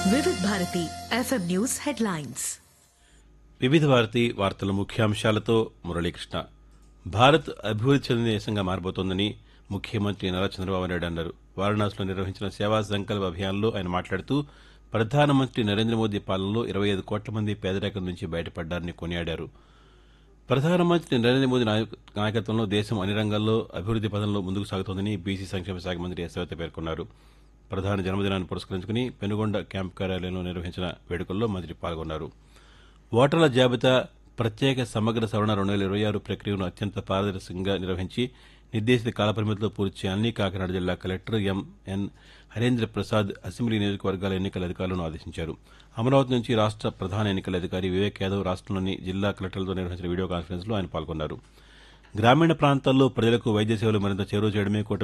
వివిధ Bharati FM news headlines వివిధ భారతి వార్తల ముఖ్యాంశాలతో మురళీకృష్ణ భారత్ అభివృద్ది చెందిన దేశంగా మారబోతోందని ముఖ్యమంత్రి నారా చంద్రబాబు నాయుడు అన్నారు వారణాసిలో నిర్వహించిన సేవా సంకల్ప అభియాన్లో ఆయన మాట్లాడుతూ ప్రధానమంత్రి నరేంద్ర మోదీ పాలనలో ఇరవై ఐదు కోట్ల మంది పేదరికం నుంచి బయటపడ్డారని కొనియాడారు ప్రధానమంత్రి నరేంద్ర మోదీ నాయక- నాయకత్వంలో దేశం అన్ని రంగాల్లో అభివృద్ది పథంలో ముందుకు సాగుతోందని బీసీ సంక్షేమ శాఖ మంత్రి యశోత పేర్కొన్నారు ప్రధాని జన్మదినాన్ని పురస్కరించుకుని పెనుగొండ క్యాంపు కార్యాలయంలో నిర్వహించిన వేడుకల్లో మంత్రి పాల్గొన్నారు ఓటర్ల జాబితా ప్రత్యేక సమగ్ర సవరణ రెండు వేల ఇరవై ఆరు ప్రక్రియను అత్యంత పారదర్శకంగా నిర్వహించి నిర్దేశిత కాలపరిమితిలో పూర్తి చేయాలని కాకినాడ జిల్లా collector MN Harendra Prasad assembly నియోజకవర్గాల ఎన్నికల అధికారులను ఆదేశించారు అమరావతి నుంచి రాష్ట ప్రధాన ఎన్నికల అధికారి వివేక్ యాదవ్ రాష్ట్రంలోని జిల్లా కలెక్టర్లతో నిర్వహించిన వీడియో కాన్ఫరెన్స్లో ఆయన పాల్గొన్నారు గ్రామీణ ప్రాంతాల్లో ప్రజలకు వైద్య సేవలు మరింత చేరువ చేయడమే కూటమి